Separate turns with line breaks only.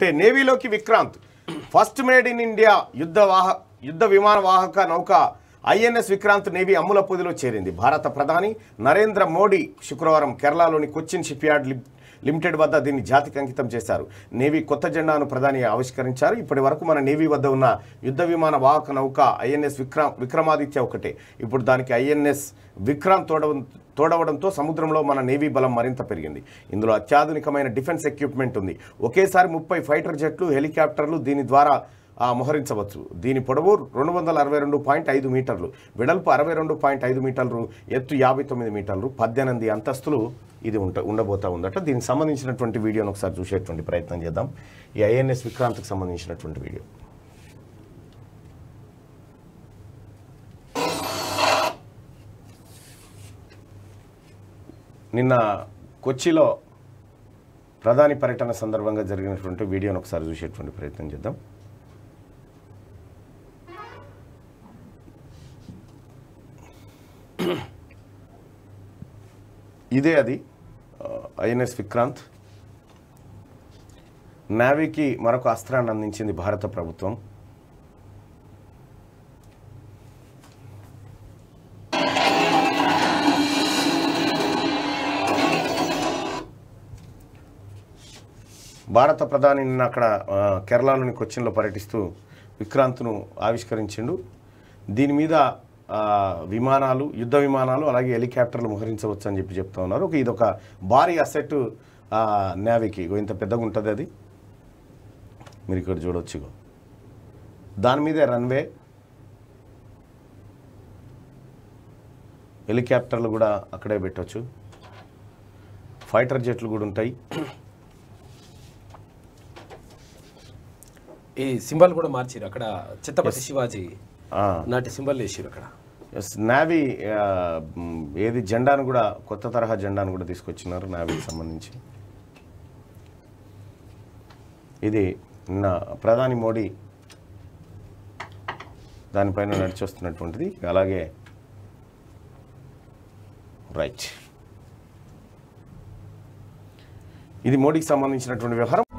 ఉంటే నేవీలోకి Vikrant first made in India యుద్ధ వాహ యుద్ధ విమాన వాహక నౌక ఐఎన్ఎస్ విక్రాంత్ నేవీ అమ్ముల పొదిలో చేరింది భారత ప్రధాని నరేంద్ర మోడీ శుక్రవారం కేరళలోని కొచ్చిన్ షిప్ యార్డ్ లిమ్- లిమిటెడ్ వద్ద దీన్ని జాతికి అంకితం చేశారు నేవీ కొత్త జెండాను ప్రధాని ఆవిష్కరించారు ఇప్పటి వరకు మన నేవీ వద్ద ఉన్న యుద్ధ విమాన వాహక నౌక ఐఎన్ఎస్ విక్రమ్ విక్రమాదిత్య ఒకటే ఇప్పుడు దానికి ఐఎన్ఎస్ విక్రాంత్ తోడవ తోడవడంతో సముద్రంలో మన నేవీ బలం మరింత పెరిగింది ఇందులో అత్యాధునికమైన డిఫెన్స్ ఎక్విప్మెంట్ ఉంది ఒకేసారి ముప్పై ఫైటర్ జెట్లు హెలికాప్టర్లు దీని ద్వారా ఆ, మోహరించవచ్చు దీని పొడవు రెండు వందల అరవై రెండు పాయింట్ ఐదు మీటర్లు వెడల్పు అరవై రెండు పాయింట్ ఐదు మీటర్లు ఎత్తు యాభై తొమ్మిది మీటర్లు పద్దెనిమిది అంతస్తులు ఇది ఉంట ఉండబోతా ఉందట దీనికి సంబంధించినటువంటి వీడియోను ఒకసారి చూసేటువంటి ప్రయత్నం చేద్దాం ఈ ఐఎన్ఎస్ విక్రాంత్కి సంబంధించినటువంటి వీడియో నిన్న కొచ్చిలో ప్రధాని పర్యటన సందర్భంగా జరిగినటువంటి వీడియోను ఒకసారి చూసేటువంటి ప్రయత్నం చేద్దాం ఇదే అది ఐఎన్ఎస్ విక్రాంత్ నావీకి మరొక అస్త్రాన్ని అందించింది భారత ప్రభుత్వం భారత ప్రధాని నిన్న అక్కడ ఆ, కేరళలోని కొచ్చిన్లో పర్యటిస్తూ విక్రాంత్ను ఆవిష్కరించిండు దీని మీద ఆ, విమానాలు యుద్ధ విమానాలు అలాగే హెలికాప్టర్లు మోహరించవచ్చు అని చెప్పి చెప్తా ఉన్నారు ఒక ఇదొక భారీ అసెట్ నేవీకి ఇగో ఇంత పెద్దగా ఉంటుంది అది మీరు ఇక్కడ చూడొచ్చు ఇగో దాని మీదే రన్వే హెలికాప్టర్లు కూడా అక్కడే పెట్టవచ్చు ఫైటర్ జెట్లు కూడా ఉంటాయి
ఈ సింబల్ కూడా మార్చిరు అక్కడ చిత్తపతి శివాజీ
ఆ,
నాటి సింబల్ వేసిరు అక్కడ
ఎస్ నావీ ఆ, మ్, ఏది జెండాను కూడా కొత్త తరహా జెండాను కూడా తీసుకొచ్చినారు నావీకి సంబంధించి ఇది నిన్న ప్రధాని మోడీ దానిపైన నడిచొస్తున్నటువంటిది అలాగే రైట్ ఇది మోడీకి సంబంధించినటువంటి వ్యవహారం